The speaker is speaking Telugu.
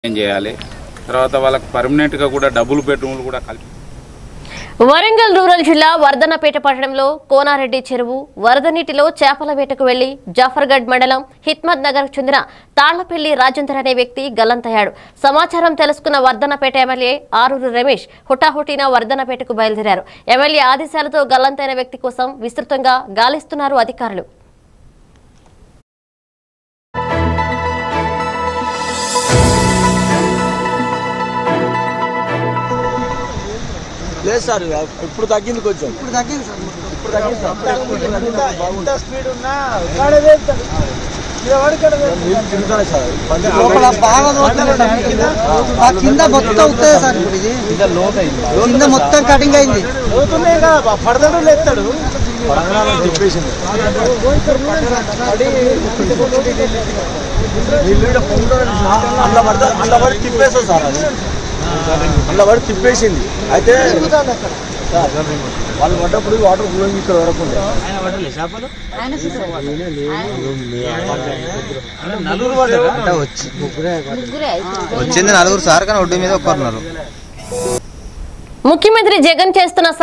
ఏం చేయాలి తర్వాత వాళ్ళకి పర్మనెంట్గా కూడా డబుల్ బెడ్రూమ్లు కూడా కల్పి వరంగల్ రూరల్ జిల్లా వర్ధనపేట పట్టణంలో కోనారెడ్డి చెరువు వరద నీటిలో చేపల వేటకు వెళ్లి జాఫర్గఢ్ మండలం హిత్మత్ నగర్ చెందిన తాళ్లపల్లి రాజేందర్ అనే వ్యక్తి గల్లంతయ్యాడు సమాచారం తెలుసుకున్న వర్ధనపేట ఎమ్మెల్యే ఆరూరు రమేష్ హుటాహుటిన వర్ధనపేటకు బయలుదేరారు ఎమ్మెల్యే ఆదేశాలతో గల్లంతైన వ్యక్తి కోసం విస్తృతంగా గాలిస్తున్నారు అధికారులు లేదు సార్ ఇప్పుడు తగ్గింది కొంచెం ఇప్పుడు తగ్గింది సార్ మొత్తం. ఇప్పుడు తగ్గింది సార్ ఎంత స్పీడ్ ఉన్నా కాడే వేస్తాడు. ఇక వాడికాడ వేస్తాడు. నీళ్ళు తిరుగుతున్నాయి సార్ బండి లోపల బాగా లోతులు ఆ కింద మొత్తం అవుతుంది సార్ ఇప్పుడు ఇది కింద లోతు అయింది కింద మొత్తం కటింగ్ అయింది లోతున్నాయి కదా పడతాడు లేస్తాడు పరంగా తిప్పేసింది నీళ్ళు ఈడ పొంగులో అందులో పడితే అందులో పడి తిప్పేస్తుంది సార్ అది అందులో పడి తిప్పేసింది అయితే సార్, వాళ్ళు పడ్డప్పుడు వాటర్ ఫ్లోయింగ్ ఇక్కడ వరకుండే నలుగురు పడ్డారా వచ్చింది నలుగురు సార్ కానీ ఒడ్డు మీద ఒక్కరున్నారు ముఖ్యమంత్రి జగన్ చేస్తున్న